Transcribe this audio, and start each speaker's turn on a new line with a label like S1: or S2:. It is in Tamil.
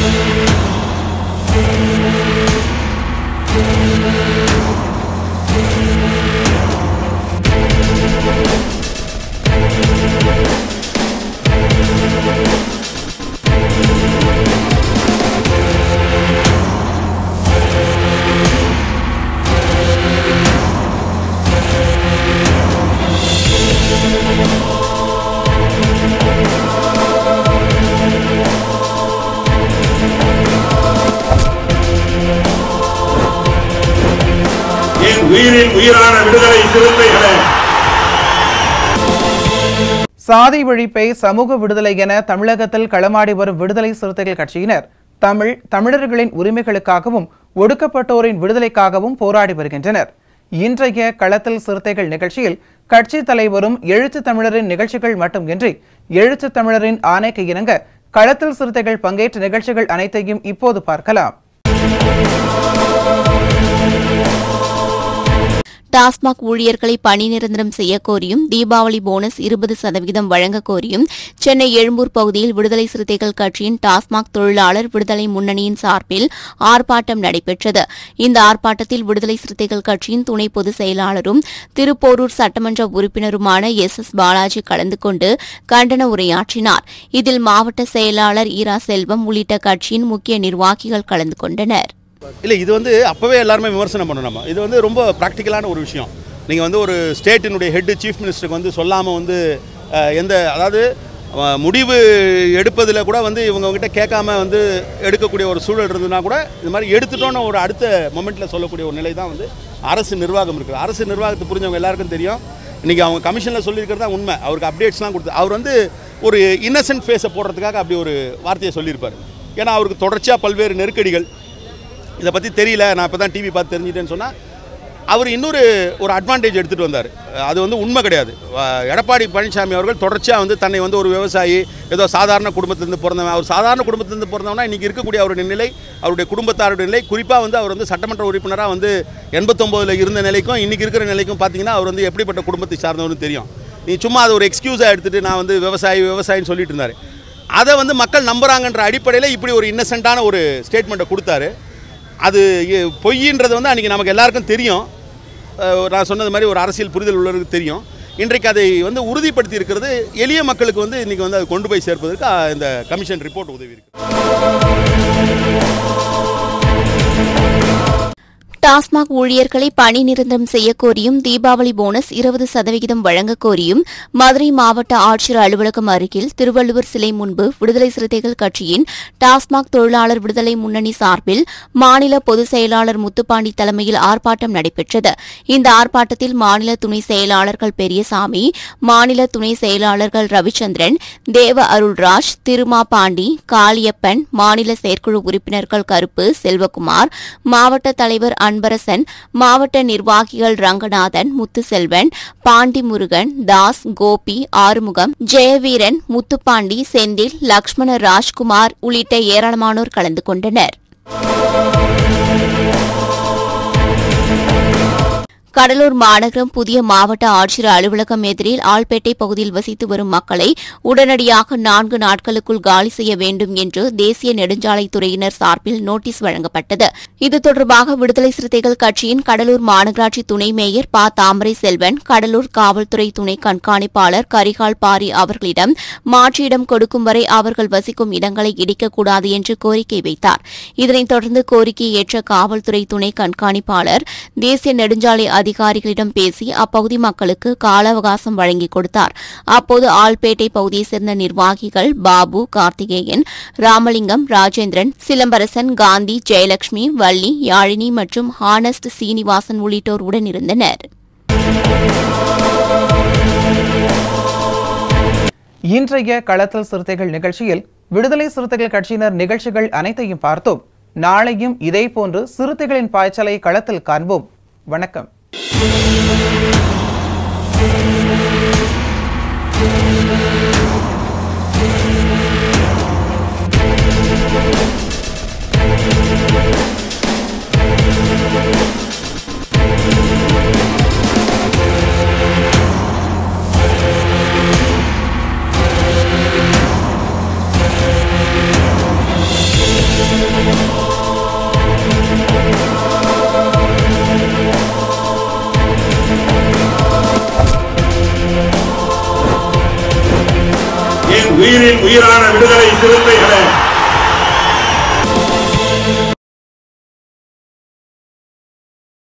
S1: என் உயிரின் உயிரான விடுதலை சிறுத்தைகளே
S2: சாதி ஒழிப்பை சமூக விடுதலை என தமிழகத்தில் களமாடி வரும் விடுதலை சிறுத்தைகள் கட்சியினர் தமிழ் தமிழர்களின் உரிமைகளுக்காகவும் ஒடுக்கப்பட்டோரின் விடுதலைக்காகவும் போராடி வருகின்றனர் இன்றைய களத்தில் சிறுத்தைகள் நிகழ்ச்சியில் கட்சி தலைவரும் எழுத்து தமிழரின் நிகழ்ச்சிகள் மட்டுமின்றி எழுத்து தமிழரின் ஆணைக்கு இணங்க களத்தில் சிறுத்தைகள் பங்கேற்ற நிகழ்ச்சிகள் அனைத்தையும் இப்போது பார்க்கலாம்
S3: டாஸ்மாக் ஊழியர்களை பணி நிரந்தரம் செய்ய கோரியும் தீபாவளி போனஸ் இருபது சதவீதம் வழங்க கோரியும் சென்னை எழும்பூர் பகுதியில் விடுதலை சிறுத்தைகள் கட்சியின் டாஸ்மாக் தொழிலாளர் விடுதலை முன்னணியின் சார்பில் ஆர்ப்பாட்டம் நடைபெற்றது இந்த ஆர்ப்பாட்டத்தில் விடுதலை சிறுத்தைகள் கட்சியின் துணை பொதுச் செயலாளரும் திருப்போரூர் சட்டமன்ற உறுப்பினருமான எஸ் எஸ் பாலாஜி கலந்து கொண்டு கண்டன உரையாற்றினார் இதில் மாவட்ட செயலாளர் ஈரா செல்வம் உள்ளிட்ட கட்சியின் முக்கிய நிர்வாகிகள் கலந்து கொண்டனர்
S4: இல்லை இது வந்து அப்போவே எல்லாருமே விமர்சனம் பண்ணணும் நம்ம இது வந்து ரொம்ப ப்ராக்டிக்கலான ஒரு விஷயம் நீங்கள் வந்து ஒரு ஸ்டேட்டினுடைய ஹெட் சீஃப் மினிஸ்டருக்கு வந்து சொல்லாமல் வந்து அஹ், எந்த அதாவது அஹ், முடிவு எடுப்பதில் கூட வந்து இவங்ககிட்ட கேட்காம வந்து எடுக்கக்கூடிய ஒரு சூழல் இருந்ததுன்னா கூட இது மாதிரி எடுத்துட்டோன்னு ஒரு அடுத்த மொமெண்ட்டில் சொல்லக்கூடிய ஒரு நிலை தான் வந்து அரசு நிர்வாகம் இருக்குது அரசு நிர்வாகத்தை புரிஞ்சவங்க எல்லாருக்கும் தெரியும் இன்றைக்கி அவங்க கமிஷனில் சொல்லியிருக்கிறது தான் உண்மை அவருக்கு அப்டேட்ஸ்லாம் கொடுத்து அவர் வந்து ஒரு இன்னசென்ட் ஃபேஸை போடுறதுக்காக அப்படி ஒரு வார்த்தையை சொல்லியிருப்பார் ஏன்னா அவருக்கு தொடர்ச்சியாக பல்வேறு நெருக்கடிகள் இதை பற்றி தெரியல நான் இப்போ தான் டிவி பார்த்து தெரிஞ்சிட்டேன்னு சொன்னால் அவர் இன்னொரு ஒரு அட்வான்டேஜ் எடுத்துகிட்டு வந்தார் அது வந்து உண்மை கிடையாது அஹ் எடப்பாடி பழனிசாமி அவர்கள் தொடர்ச்சியாக வந்து தன்னை வந்து ஒரு விவசாயி ஏதோ சாதாரண குடும்பத்திலேருந்து பிறந்தவன் அவர் சாதாரண குடும்பத்திலேருந்து பிறந்தவனா இன்றைக்கி இருக்கக்கூடிய அவருடைய நிலை அவருடைய குடும்பத்தாருடைய நிலை குறிப்பாக வந்து அவர் வந்து சட்டமன்ற உறுப்பினராக வந்து எண்பத்தொம்போதில் இருந்த நிலைக்கும் இன்றைக்கி இருக்கிற நிலைக்கும் பார்த்தீங்கன்னா அவர் வந்து எப்படிப்பட்ட குடும்பத்தை சார்ந்தவர்னு தெரியும் நீ சும்மா அதை ஒரு எக்ஸ்கியூஸாக எடுத்துகிட்டு நான் வந்து விவசாயி விவசாயின்னு சொல்லிட்டு இருந்தார் அதை வந்து மக்கள் நம்புறாங்கன்ற அடிப்படையில் இப்படி ஒரு இன்னசென்ட்டான ஒரு ஸ்டேட்மெண்ட்டை கொடுத்தாரு அது எ- பொய்யின்றது வந்து அன்றைக்கி நமக்கு எல்லாருக்கும் தெரியும் அஹ் நான் சொன்னது மாதிரி ஒரு அரசியல் புரிதல் உள்ளவருக்கு தெரியும் இன்றைக்கு அதை வந்து உறுதிப்படுத்தி இருக்கிறது எளிய மக்களுக்கு வந்து இன்றைக்கி வந்து அதை கொண்டு போய் சேர்ப்பதற்கு அஹ், இந்த கமிஷன் ரிப்போர்ட் உதவி இருக்கு
S3: டாஸ்மாக் ஊழியர்களை பணி நிரந்தரம் செய்ய கோரியும் தீபாவளி போனஸ் இருபது சதவிகிதம் வழங்க கோரியும் மதுரை மாவட்ட ஆட்சியர் அலுவலகம் அருகில் திருவள்ளுவர் சிலை முன்பு விடுதலை சிறுத்தைகள் கட்சியின் டாஸ்மாக் தொழிலாளர் விடுதலை முன்னணி சார்பில் மாநில பொதுச் செயலாளர் முத்துப்பாண்டி தலைமையில் ஆர்ப்பாட்டம் நடைபெற்றது இந்த ஆர்ப்பாட்டத்தில் மாநில துணை செயலாளர்கள் பெரியசாமி மாநில துணை செயலாளர்கள் ரவிச்சந்திரன் தேவ அருள்ராஜ் திருமா பாண்டி காளியப்பன் மாநில செயற்குழு உறுப்பினர்கள் கருப்பு செல்வகுமார் மாவட்ட தலைவர் அன்பரசன் மாவட்ட நிர்வாகிகள் ரங்கநாதன் முத்துசெல்வன் பாண்டி முருகன் தாஸ் கோபி ஆறுமுகம் ஜெயவீரன் முத்துப்பாண்டி செந்தில் லக்ஷ்மண ராஜ்குமார் உள்ளிட்ட ஏராளமானோர் கலந்து கொண்டனர் கடலூர் மாநகரம் புதிய மாவட்ட ஆட்சியர் அலுவலகம் எதிரில் ஆல்பேட்டை பகுதியில் வசித்து வரும் மக்களை உடனடியாக நான்கு நாட்களுக்குள் காலி செய்ய வேண்டும் என்று தேசிய நெடுஞ்சாலைத்துறையினர் சார்பில் நோட்டீஸ் வழங்கப்பட்டது இது தொடர்பாக விடுதலை சிறுத்தைகள் கட்சியின் கடலூர் மாநகராட்சி துணை மேயர் ப தாமரை செல்வன் கடலூர் காவல்துறை துணை கண்காணிப்பாளர் கரிகால் பாரி அவர்களிடம் மாற்று இடம் கொடுக்கும் வரை அவர்கள் வசிக்கும் இடங்களை இடிக்கக்கூடாது என்று கோரிக்கை வைத்தார் இதனைத் தொடர்ந்து கோரிக்கையை ஏற்ற காவல்துறை துணை கண்காணிப்பாளர் தேசிய நெடுஞ்சாலை அதிகாரிகளிடம் பேசி அப்பகுதி மக்களுக்கு கால அவகாசம் வழங்கிக் கொடுத்தார் அப்போது ஆல்பேட்டை பகுதியைச் சேர்ந்த நிர்வாகிகள் பாபு கார்த்திகேயன் ராமலிங்கம் ராஜேந்திரன் சிலம்பரசன் காந்தி ஜெயலட்சுமி வள்ளி யாழினி மற்றும் ஹானஸ்ட் சீனிவாசன் உள்ளிட்டோர் உடனிருந்தனர்
S2: இன்றைய களத்தல் சிறுத்தைகள் நிகழ்ச்சியில் விடுதலை சிறுத்தைகள் கட்சியினர் நிகழ்ச்சிகள் அனைத்தையும் பார்த்தோம் நாளையும் இதேபோன்று சிறுத்தைகளின் பாய்ச்சலை களத்தில் காண்போம் வணக்கம்
S1: உயிரின் உயிரான விடுதலை சிறுத்தைகளே